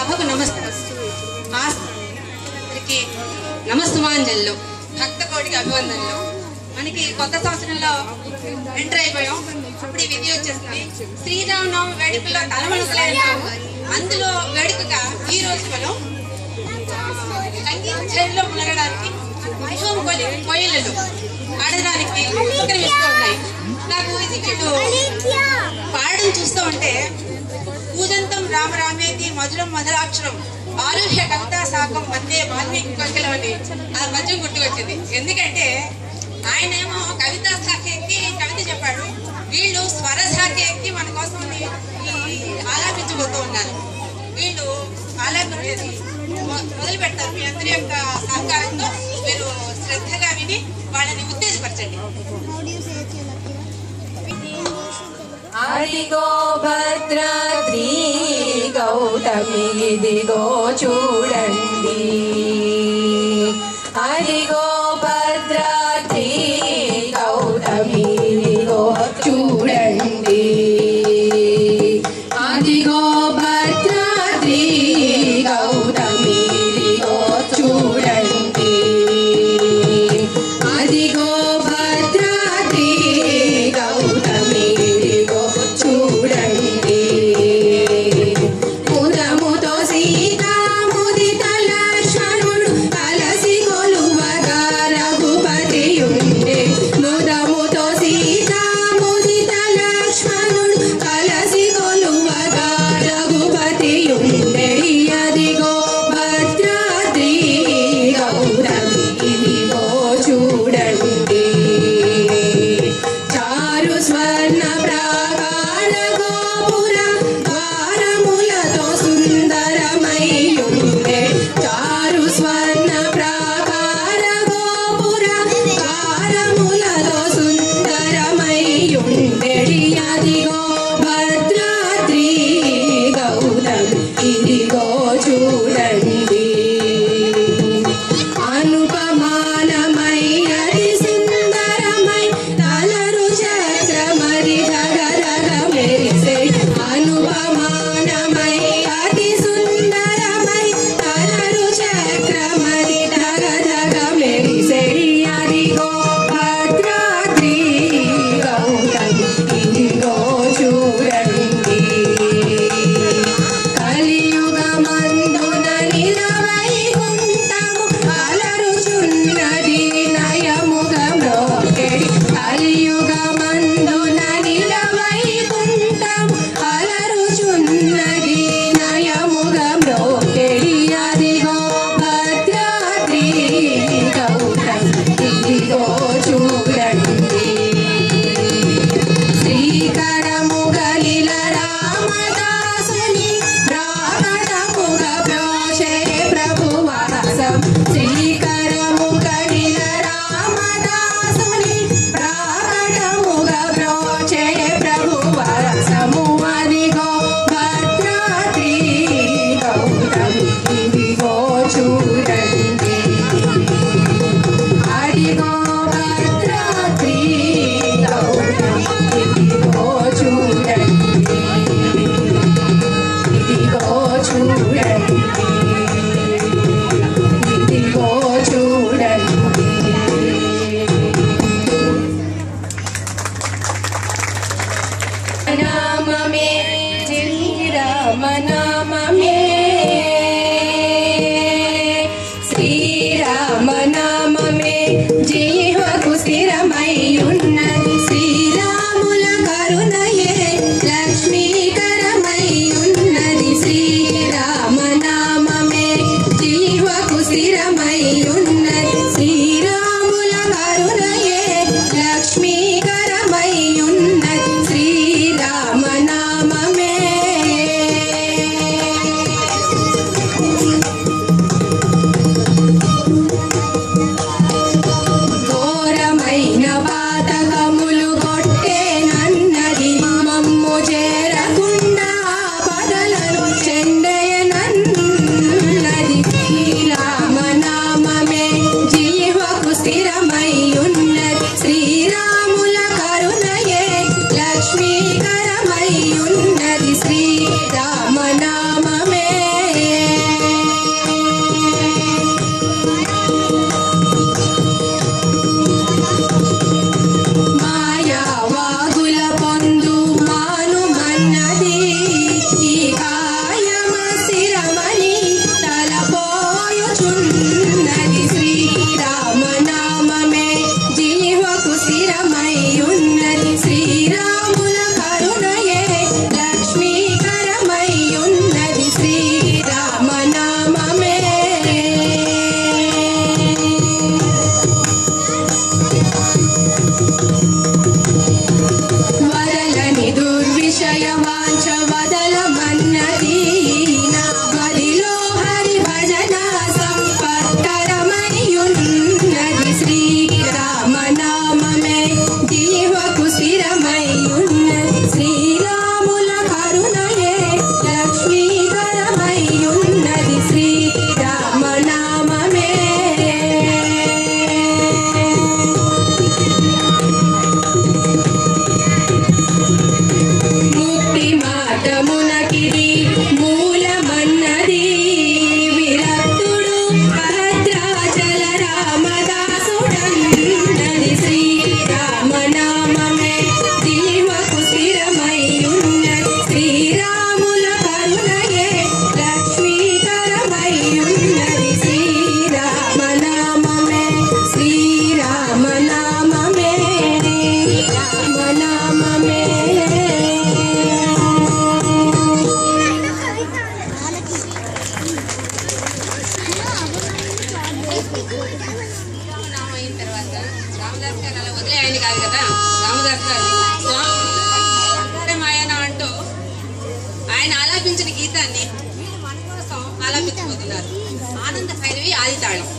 సభకు నమస్కారం ఆస్తికి నమస్తమాంజల్లో భక్త కోటికి అభివందనలు మనకి కొత్త సంవత్సరంలో ఎంటర్ అయిపోయాం ఇప్పుడు ఈ విధి వచ్చేసింది శ్రీరామనవమి వేడుకల్లో తలమణుకలేంటాము అందులో వేడుకగా ఈ రోజు మనం సంగీత చేతిలో మునగడానికి వైభవం కొలి కోయిలలు ఆడడానికి ఉపక్రమిస్తూ ఉన్నాయి నాకు ఇది వీళ్ళు పాడడం చూస్తూ ఉంటే పూజంతం రామరామేది మధురం మధురాక్షరం ఆరుహ్య కవితా శాఖం మధ్య వాల్మీకి కోకిలం అని ఆ పద్యం గుర్తుకొచ్చింది ఎందుకంటే ఆయన ఏమో కవితా శాఖ ఎక్కి కవిత చెప్పాడు వీళ్ళు స్వర శాఖ ఎక్కి మన కోసం ఈ- ఈ ఆలాపించబోతూ ఉన్నారు వీళ్ళు ఆలాపించేది మొ- మొదలు పెడతారు మీ అందరి యొక్క సహకారంతో మీరు శ్రద్ధగా విని వాళ్ళని ఉత్తేజపరచండి అదిగో భద్రాద్రి గౌతమి ఇదిగో చూడండి అదిగో భద్రాద్రి గౌతమి ఇదిగో చూడండి అదిగో భద్రాద్రి గౌతమి ఇదిగో చూడండి అదిగో భద్రాద్రి గౌతమి ఇదిగో చూడండి ముదముతో సీతాముదిత లక్ష్మణుడు కలసి కొలువగా రఘుపతి ఉండే ముదముతో సీతాముదిత లక్ష్మణుడు కలసి కొలువగా రఘుపతి ఉండే అదిగో భద్రాద్రి గౌతమి ఇదిగో చూడండి చారు స్వర్ణ ప్రాకార గోపుర ద్వారములతో సుందరమై ఉండే చారు స్వర్ణ ప్రాకార గోపుర ద్వారములతో సుందరమై ఉండేడి అదిగో భద్రాద్రి గౌతమి ఇదిగో చూడండి అనుపమానమై అతి సుందరమై తలరు చక్రమరి ధగరగ మెరిసే అనుపమానమై అతి సుందరమై తలరు చక్రమరి ధగరగ మెరిసే అదిగో భద్రాద్రి గౌతమి ఇదిగో చూడండి కలియుగమందున నిలవైకుంఠము అలరుచున్నది నయముగ మ్రోకెడి కలియుగమందున నిలవైకుంఠము అలరుచున్నది నయముగ మ్రోకెడి అదిగో భద్రాద్రి గౌతమి ఇదిగో చూడండి శ్రీకరముగలిల రామదాసుని ప్రాకటముగ ప్రోషే ప్రభువాసం శ్రీకరముగలిల రామదాసుని ప్రాకటముగ ప్రోషే ప్రభువాసము అదిగో భద్రాద్రి గౌతమి ఇదిగో చూడండి అడిగో భద్రాద్రి గౌతమి ఇదిగో చూడండి ఇదిగో చూడండి ఇదిగో చూడండి నామమే శ్రీరామ నామమే శ్రీరామ నామమే జీవకు స్థిరమై ఉన్నది శ్రీరాముల కరుణయే లక్ష్మీకరమై ఉన్నది శ్రీరామ నామమే జీవకు స్థిరమై ఉన్నది శ్రీరాముల కరుణయే లక్ష్మీకరమై ఉన్నది శ్రీరామ నామమే ఘోరమైన పాతకములు కొట్టేనన్నది మమ్ము చేరకుండా పదలను చెండయనన్నది శ్రీరామనామమే జీవకు స్థిరమై ఉన్నది శ్రీరాముల కరుణయే లక్ష్మీకరమై ఉన్నది శ్రీరామనామమే గీతాన్ని మన కోసం ఆలపించబోతున్నారు ఆనంద భైరవి ఆది తాళం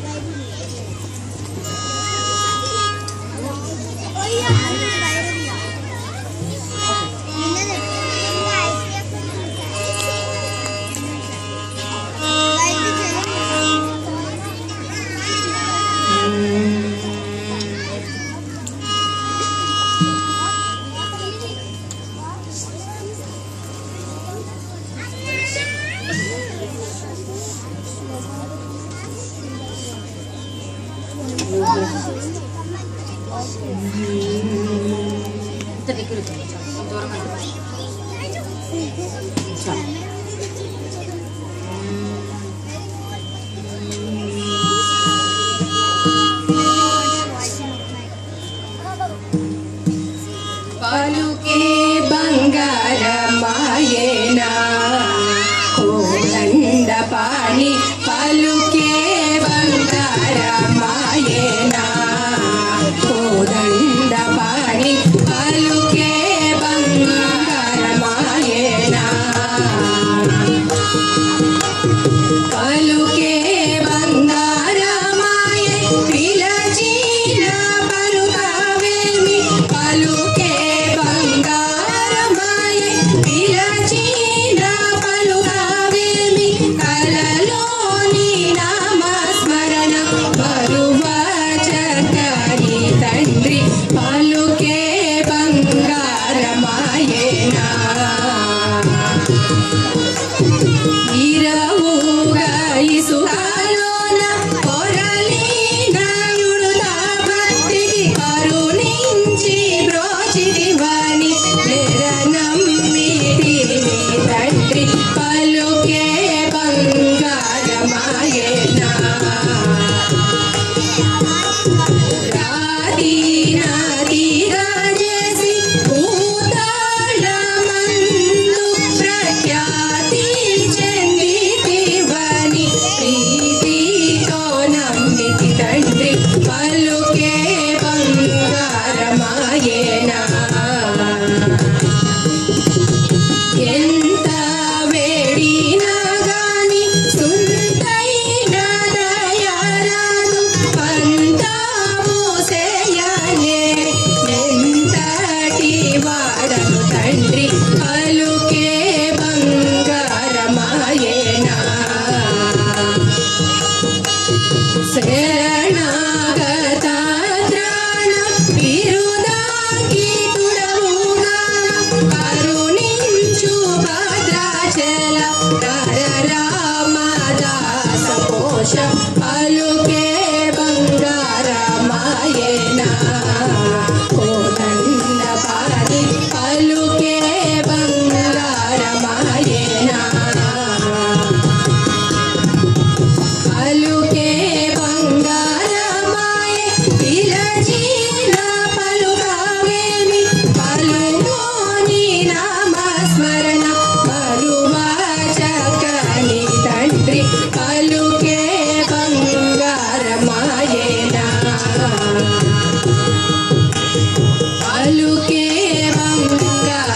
పలుకే బంగారమాయేనా కోదండ పాణి పలుకే బంగారమాయేనా కోదండ పాణి పలుకే బంగారమాయేనా పలుకే బంగారమాయ పిలచిన పలుకవేమి పలుకే బంగారమాయ పిలచిన పలుకవేమి కలలోని నామస్మరణ బరువచకని తండ్రి పలుకే బంగారమాయేనా ఇరవుగా ఇసుకలోన పొరలిన యుడుల భక్తికి కరుణించి బ్రోచిదివని నెరనమ్మితి నీ తండ్రి పలుకే బంగారమాయేనా రాదీనాదిగా చేసి భూతాళమందు ప్రఖ్యాతి చెందితివని ప్రీతితో నమ్మితి తండ్రి పలుకే బంగారమాయేనా ఎంత వేడినా గాని సుందైన దయారాదు పంతాము సేయలే ఎంతటి వాడను తండ్రి పలుకే బంగారమాయేనా శరణాగత త్రాణ బిరుదాకి తుడవుగా కరుణించు భద్రాచల రామదాస కోశ పలుకే బంగారమాయేనా కోదండ పాది పలుకే బంగారమాయేనా పలుకే బంగారమాయ పిలచిన పలుకావేమి పలులోని నామస్మరణ మరువాచకని తండ్రి పలుకే బంగారమాయేనా పలుకే బంగారమాయేనా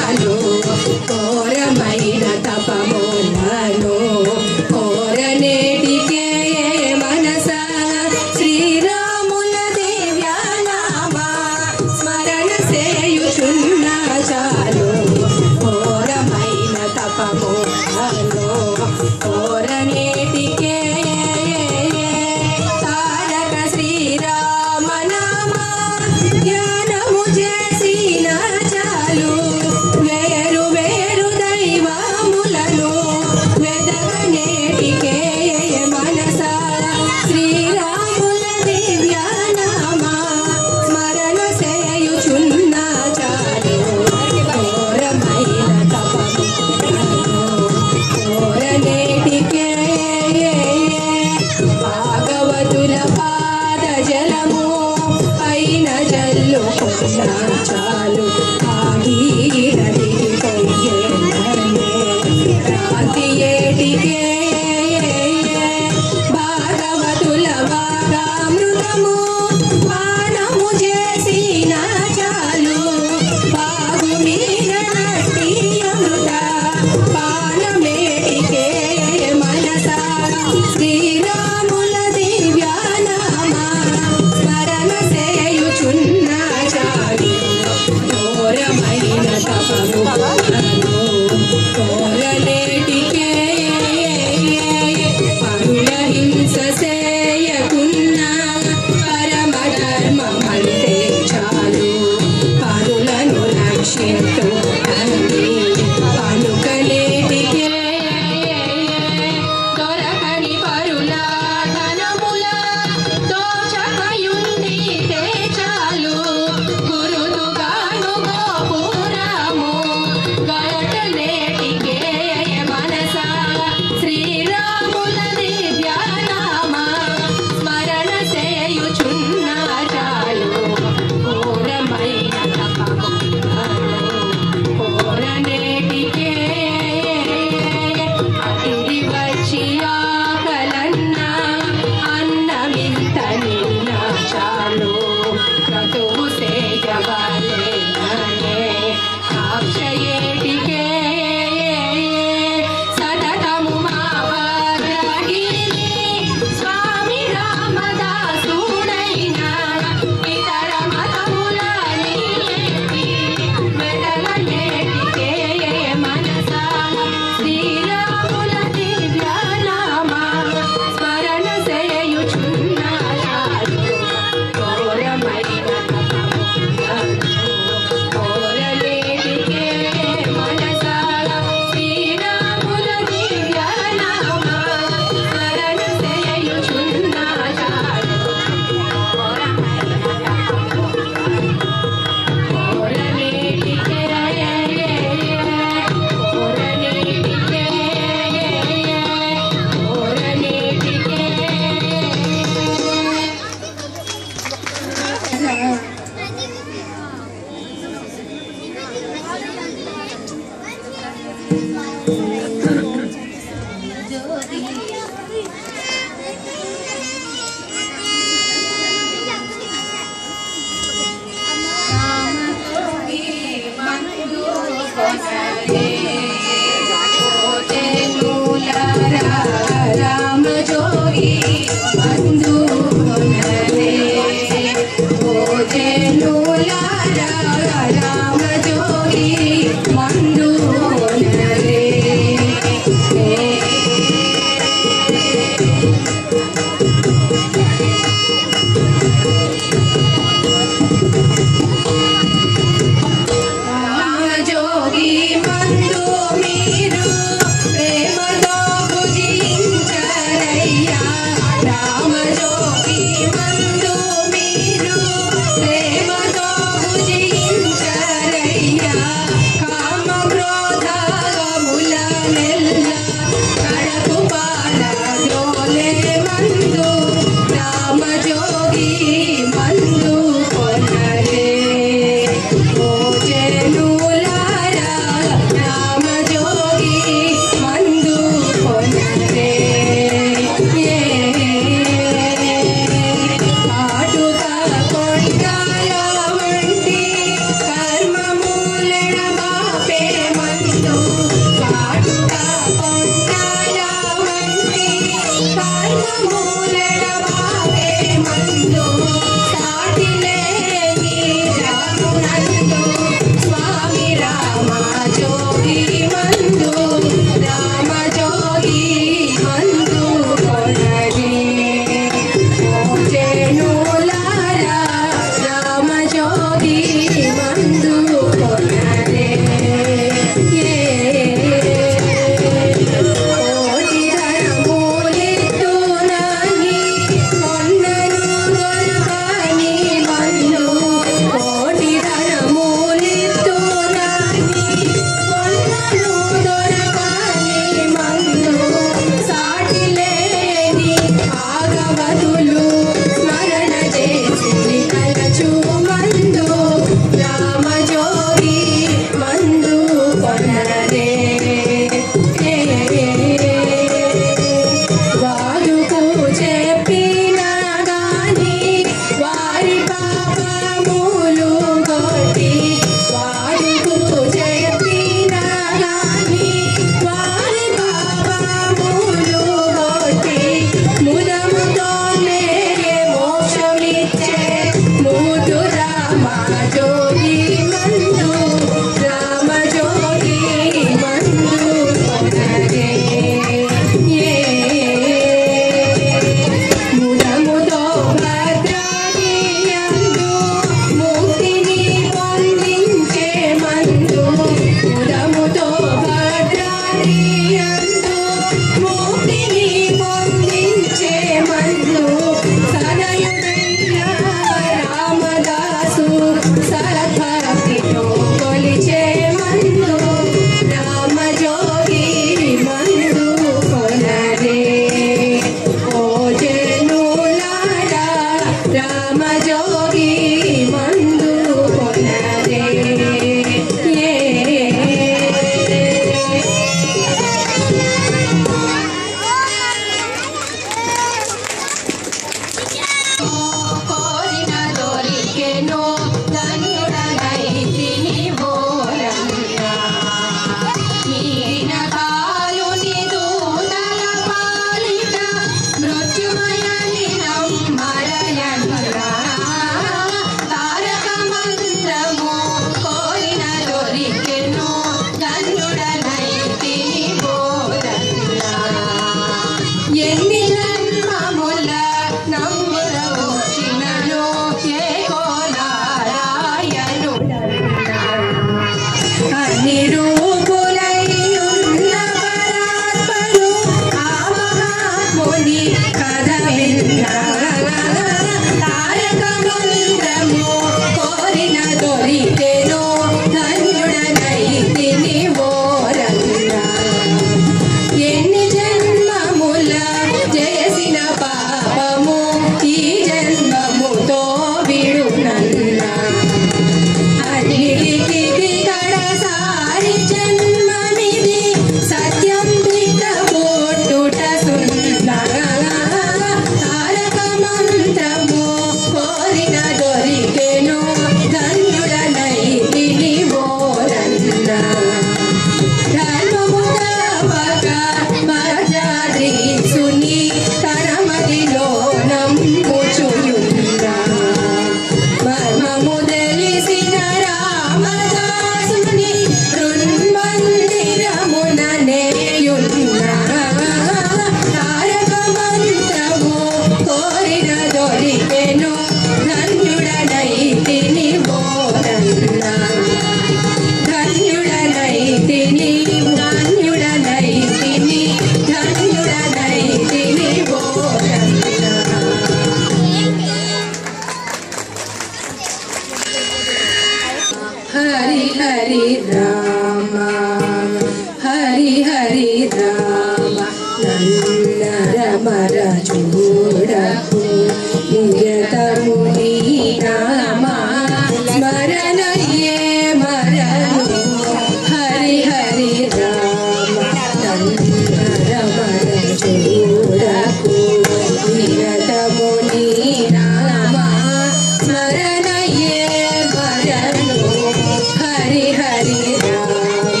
హరి హరి రామ హరి హరి రామ నన్నరమర చూడకు నిరతము నీ నామ స్మరణయే మరను హరి హరి రామ నన్నరమర చూడకు నిరతము నీ నామ స్మరణయే మరను హరి హరి రామ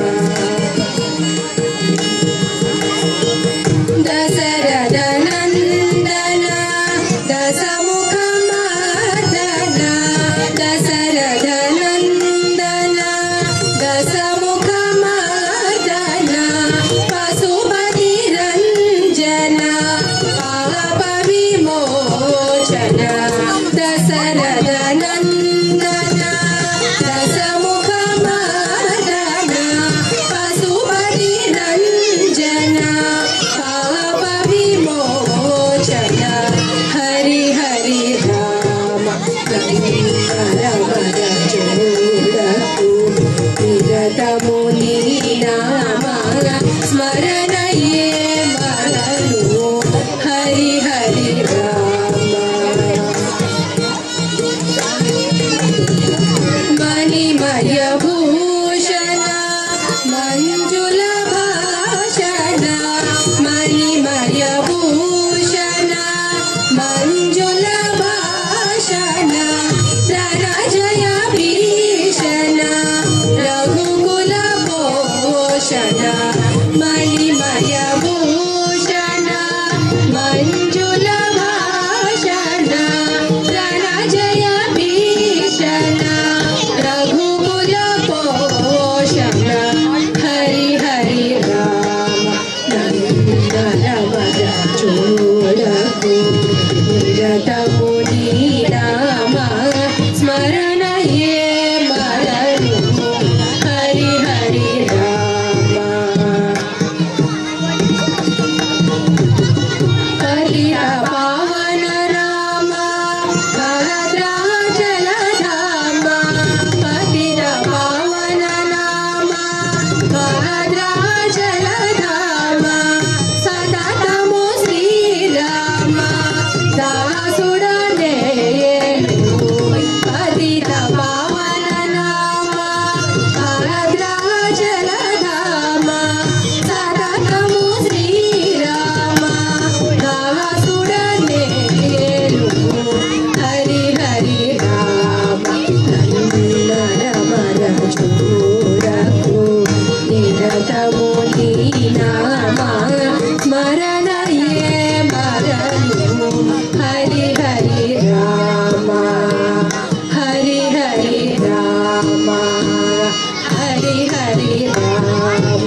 దశరథ నందన దశముఖ మర్దన దశరథ నందన దశముఖ మర్దన పశుపతి రంజన పాప విమోచన దశరథ నందన దశముఖ మర్దన పశుపతి రంజన పాప విమోచన హరి హరి రామ రమర చూడకు నిరతము నీ నామ స్మరణయే మరను హరి హరి రామ మణిమయ భూషణ మంజుల భాషణ మణిమయ భూషణ మంజుల భాషణ రణజయ భీషణ రఘుకుల పోషణ మణిమయ భూషణ మంజుల భాషణ రణజయ భీషణ రఘుకుల పోషణ హరి హరి రామ నందనవర చూడకు నిరతము నీ నామ స్మరణయే మరను హరి హరి రామ హరియ పావన రామ భద్రాచల ధామ పతిర పావన నామ భద్రాచల ధామ సతతము శ్రీరామ దాసుడనే పతిత పావన నామ భద్రాచల ధామ సతతము శ్రీరామ దాసుడనే హరి హరి రామ నరమర చూడకు నిరతము నీ నామ స్మరణయే మరను హరి హరి రామ హరి హరి రామ హరి హరి రామ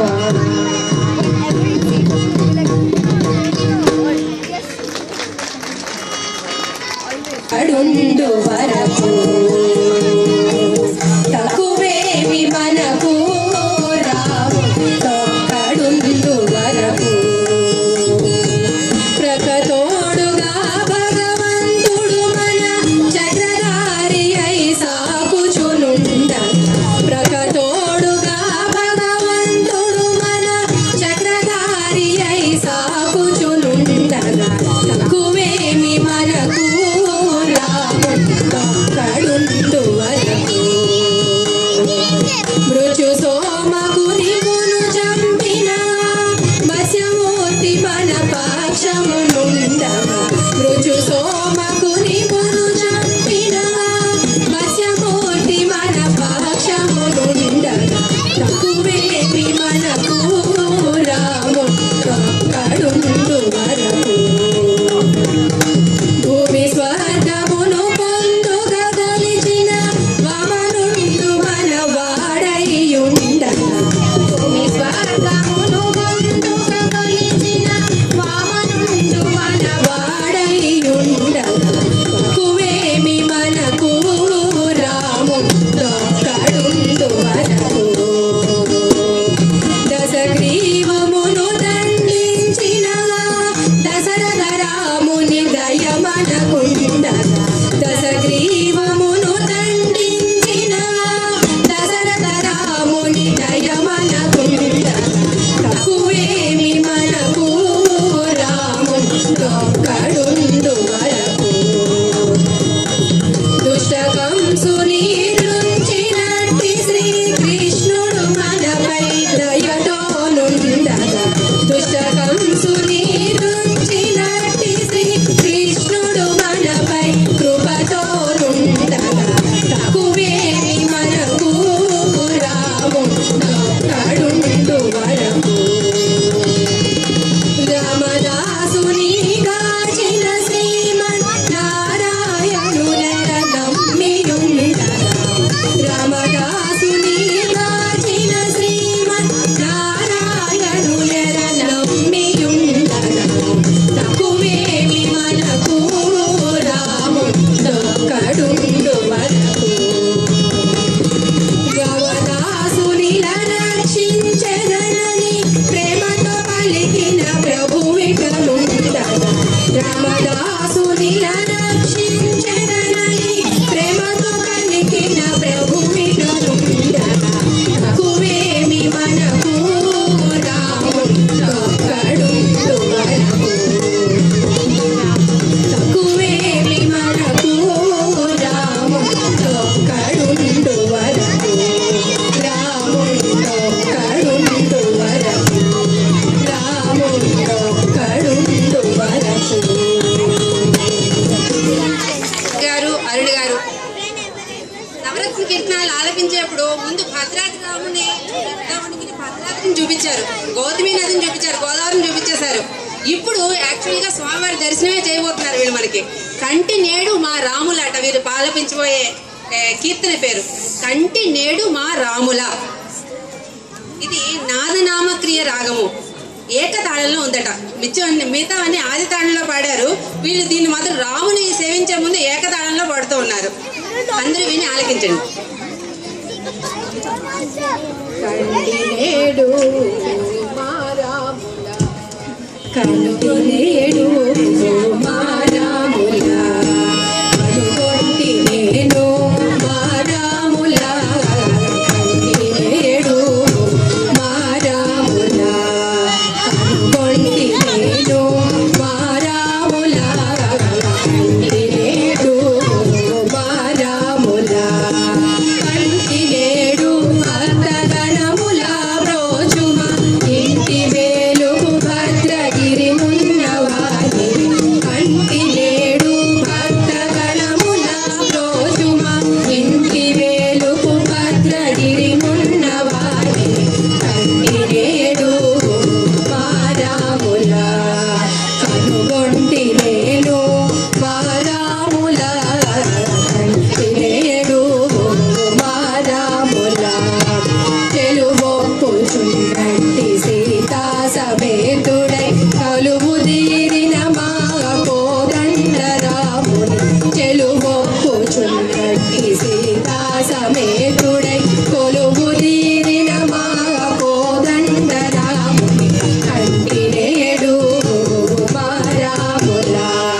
అడుండు వరకు తక్కువేమి మనకు రాము తొక్కడుండు వరకు ప్రకతోడుగా భగవంతుడు మన చక్రధారి అయి సాకుచునుండ ప్రకతోడుగా భగవంతుడు మన చక్రధారి అయి సాకుచునుండగా తక్కువేమి మనకు రాము కీర్తనాలు ఆలపించేప్పుడు ముందు భద్రాద్రి రాముని రామునికి భద్రాద్రిని చూపించారు గౌతమి నదిని చూపించారు గోదావరిని చూపించేశారు ఇప్పుడు యాక్చువల్ గా స్వామివారి దర్శనమే చేయబోతున్నారు వీళ్ళు మనకి కంటి నేడు మా రాములట వీరు ఆలపించబోయే ఏ, కీర్తన పేరు కంటి నేడు మా రాముల ఇది నాదనామక్రియ రాగము ఏకతాళంలో ఉందట మిచ్చ మిగతా అన్ని ఆది తాళంలో పాడారు వీళ్ళు దీన్ని మాత్రం రాముని సేవించే ముందు ఏకతాళంలో పాడుతూ ఉన్నారు అందరూ విని ఆలకించండి కంటినేడు మా రాముల కంటినేడు మా రాముల కనుగొంటి నేను మా రాముల కంటినేడు మా రాముల కనుగొంటి నేను మా రాముల కంటినేడు మా రాముల కంటినేడు భద్రగణముల రోజుమ ఇంటి వేలుగు భద్రగిరి మున్నవారి కంటినేడు భద్రగణముల రోజుమ ఇంటి వేలుగు భద్రగిరి మున్నవారి కంటినేడు మారాముల కనుగొంటి నేను మారాముల కంటినేడు మారాముల తెలుగొప్పు చుండంటి సీతా సమేతుడై కలువు తీరిన మా కోదండ రాముని తెలుగొప్పు చుండంటి సీతా సమేతుడై కొలువు తీరిన మా కోదండ రాముని కంటినేడు మారాముల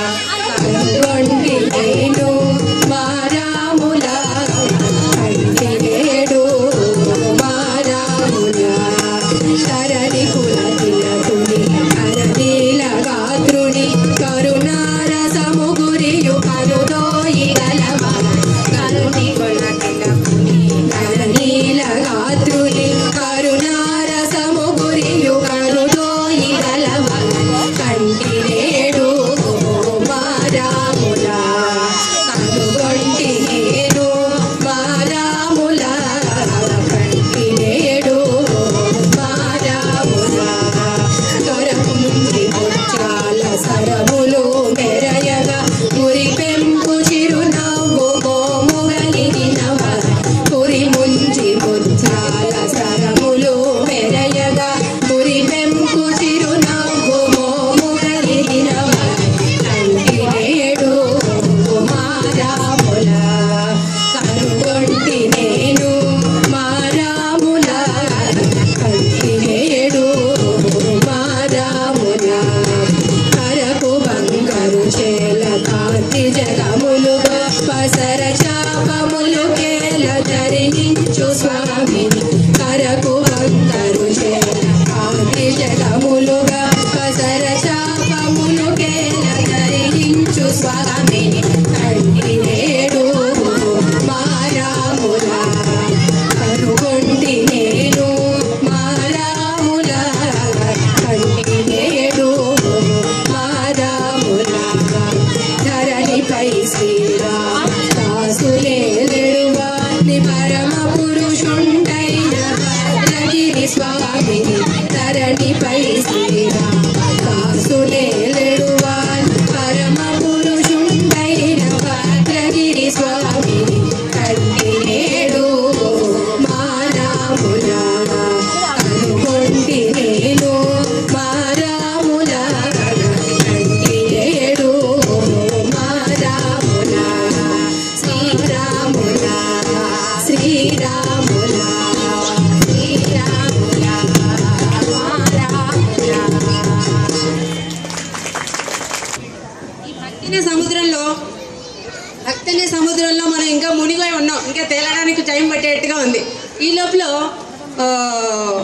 కనుగొంటి నేను మారాముల కంటినేడు మారాముల తరణి కుల తిలకుని కరనీల గాత్రుని కరుణారసము గురియు కరుదోయి గలవ కరుణి కుల తిలకుని కరనీల గాత్రుని కరుణారసము గురియు కరుదోయి గలవ కంటినేడు మారాముల కనుగొంటి నేను మారాముల కంటినేడు మారాముల దొరకుంది ముత్యాల సరములు మెరయగా గురి పెంపు చిరునవ్వు మోముగలిగినవ గురి ముంచి ముత్యాల సరములు మెరయగా గురి పెంపు చిరునవ్వు మోముగలిగినవ కంటినేడు మారాముల కనుగొంటి నేను మారాముల కంటినేడు మారాముల కరకు బంగారు చేల కాంతి జగములుగా పసర చాపములు కేల ధరించు స్వామిని కరకు బంగారు చేల కాంతి జగములుగా పసర చాపములు కేల ధరించు స్వామిని కంటినేడు మారాముల కనుగొంటి నేను మారాముల కంటినేడు మారాముల ధరణిపై శ్రీరామ దాసులే నిడువాని పరమ పురుషుండైన భద్రగిరి స్వామిని ధరణిపై శ్రీరామ దాసులే నిడువాని పరమ పురుషుండైన భద్రగిరి స్వామిని కంటినేడు మారాముల కనుగొంటి నేను మారాముల కంటినేడు మారాముల శ్రీరాముల శ్రీరాముల శ్రీరాముల మారాముల ఈ భక్తినే సముద్రంలో భక్తినే సముద్రంలో మనం ఇంకా మునిగిపోయి ఉన్నాం ఇంకా తేలడానికి టైం పట్టేట్టుగా ఉంది ఈ లోపల ఆ,